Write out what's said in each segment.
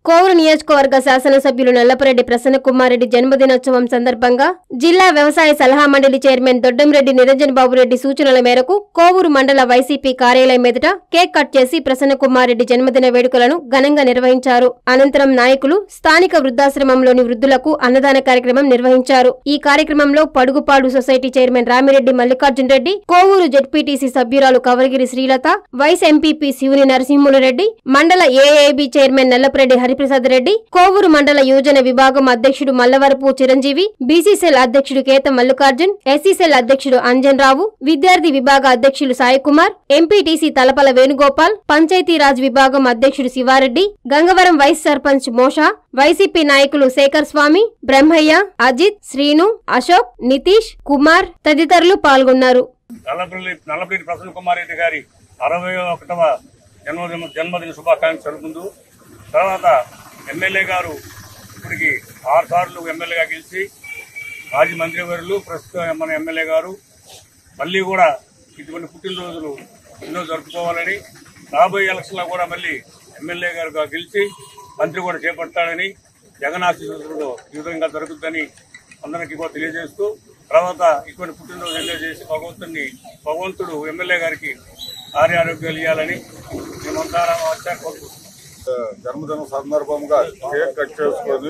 కోవూరు నియోజకవర్గ శాసనసభ్యులు నల్లపరెడ్డి ప్రసన్న కుమార్ రెడ్డి జన్మదినోత్సవం సందర్భంగా జిల్లా వ్యవసాయ సలహా మండలి చైర్మన్ దొడ్డంరెడ్డి నిరంజన్ బాబురెడ్డి సూచనల మేరకు కోవూరు మండల వైసీపీ కార్యాలయం ఎదుట కేక్ కట్ చేసి ప్రసన్న కుమార్ రెడ్డి జన్మదిన వేడుకలను ఘనంగా నిర్వహించారు అనంతరం నాయకులు స్థానిక వృద్ధాశ్రమంలోని వృద్ధులకు అన్నదాన కార్యక్రమం నిర్వహించారు ఈ కార్యక్రమంలో Padugupadu society chairman Ramireddy Mallikarjun Reddy Kovur ZPTC సభ్యురాలు కవరగిరి శ్రీలత వైస్ ఎంపీపీ శివుని నరసింహులరెడ్డి మండల ఏఏబీ చైర్మన్ నల్లపరెడ్డి హరిప్రసాద్ రెడ్డి కోవూరు మండల యోజన విభాగం అధ్యక్షుడు మల్లవరపు చిరంజీవి బీసీసెల్ అధ్యక్షుడు కేత మల్లికార్జున్ ఎస్సీసెల్ అధ్యక్షుడు అంజన్ రావు విద్యార్థి విభాగ అధ్యక్షులు సాయికుమార్ ఎంపీటీసీ తలపల వేణుగోపాల్ పంచాయతీరాజ్ విభాగం అధ్యక్షుడు శివారెడ్డి గంగవరం వైస్ సర్పంచ్ మోషా వైసీపీ నాయకులు శేఖర్ స్వామి బ్రహ్మయ్య అజిత్ శ్రీను అశోక్ నితీష్ కుమార్ తదితరులు పాల్గొన్నారు నల్లపల్లి నల్లపల్లి ప్రసన్న కుమార్ రెడ్డి గారి అరవై ఒకటవ జన్మదిన జన్మదిన శుభాకాంక్షలు జరుపుకుంటూ తర్వాత ఎమ్మెల్యే గారు ఇప్పటికి ఆరు సార్లు ఎమ్మెల్యేగా గెలిచి మాజీ మంత్రివర్యులు ప్రస్తుతం మన ఎమ్మెల్యే గారు మళ్ళీ కూడా ఇటువంటి పుట్టినరోజులు ఎన్నో జరుపుకోవాలని రాబోయే ఎలక్షన్లో కూడా మళ్ళీ ఎమ్మెల్యే గారుగా గెలిచి మంత్రి కూడా చేపడతాడని జగన్ ఆశీస్సులతో ఈ విధంగా జరుగుతుందని అందరికీ కూడా తెలియజేస్తూ తర్వాత ఇటువంటి పుట్టినరోజు ఎంజాయ్ చేసి భగవంతుని భగవంతుడు ఎమ్మెల్యే గారికి ఆరోగ్యాలు ఇవ్వాలని మేమంతా వచ్చాక కోరుకుంటున్నాం జన్మదిన సందర్భంగా కేక్ కట్ చేసుకొని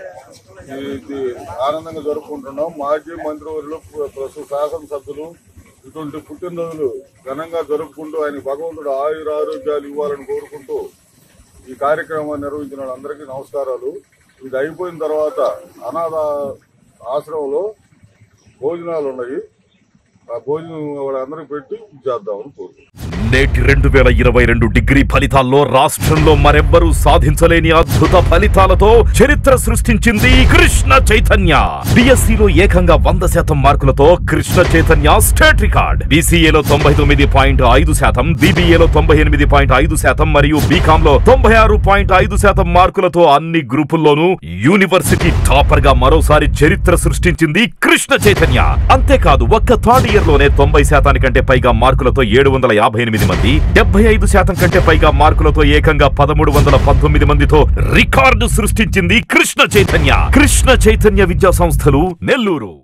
ఇది ఆనందంగా జరుపుకుంటున్నాం మాజీ మంత్రివర్యులు ప్రస్తుత శాసనసభ్యులు ఇటువంటి పుట్టినరోజులు ఘనంగా జరుపుకుంటూ ఆయన భగవంతుడు ఆయుర ఆరోగ్యాలు ఇవ్వాలని కోరుకుంటూ ఈ కార్యక్రమాన్ని నిర్వహించిన వాళ్ళందరికీ నమస్కారాలు ఇది అయిపోయిన తర్వాత అనాథ ఆశ్రమంలో భోజనాలు ఉన్నాయి ఆ భోజనం వాళ్ళందరికీ పెట్టి ఇచ్చేద్దామని కోరుకుంటున్నాం నేటి రెండు వేల ఇరవై రెండు డిగ్రీ ఫలితాల్లో రాష్ట్రంలో మరెవ్వరూ సాధించలేని అద్భుత ఫలితాలతో చరిత్ర సృష్టించింది కృష్ణ చైతన్య బిఎస్సిలో ఏకంగా వంద శాతం మార్కులతో కృష్ణ చైతన్య స్టేట్ రికార్డ్ బీసీఏలో తొంభై తొమ్మిది పాయింట్ ఐదు శాతం బీబీఏలో తొంభై ఎనిమిది పాయింట్ ఐదు శాతం మరియు బీకామ్ లో తొంభై ఆరు పాయింట్ ఐదు శాతం మార్కులతో అన్ని గ్రూపుల్లోనూ యూనివర్సిటీ టాపర్ గా మరోసారి చరిత్ర సృష్టించింది కృష్ణ చైతన్య అంతేకాదు ఒక్క థర్డ్ ఇయర్ లోనే తొంభై శాతానికంటే పైగా మార్కులతో ఏడు వందల యాభై ఎనిమిది మంది డెబ్బై ఐదు శాతం కంటే పైగా మార్కులతో ఏకంగా పదమూడు వందల పంతొమ్మిది మందితో రికార్డు సృష్టించింది కృష్ణ చైతన్య కృష్ణ చైతన్య విద్యా సంస్థలు నెల్లూరు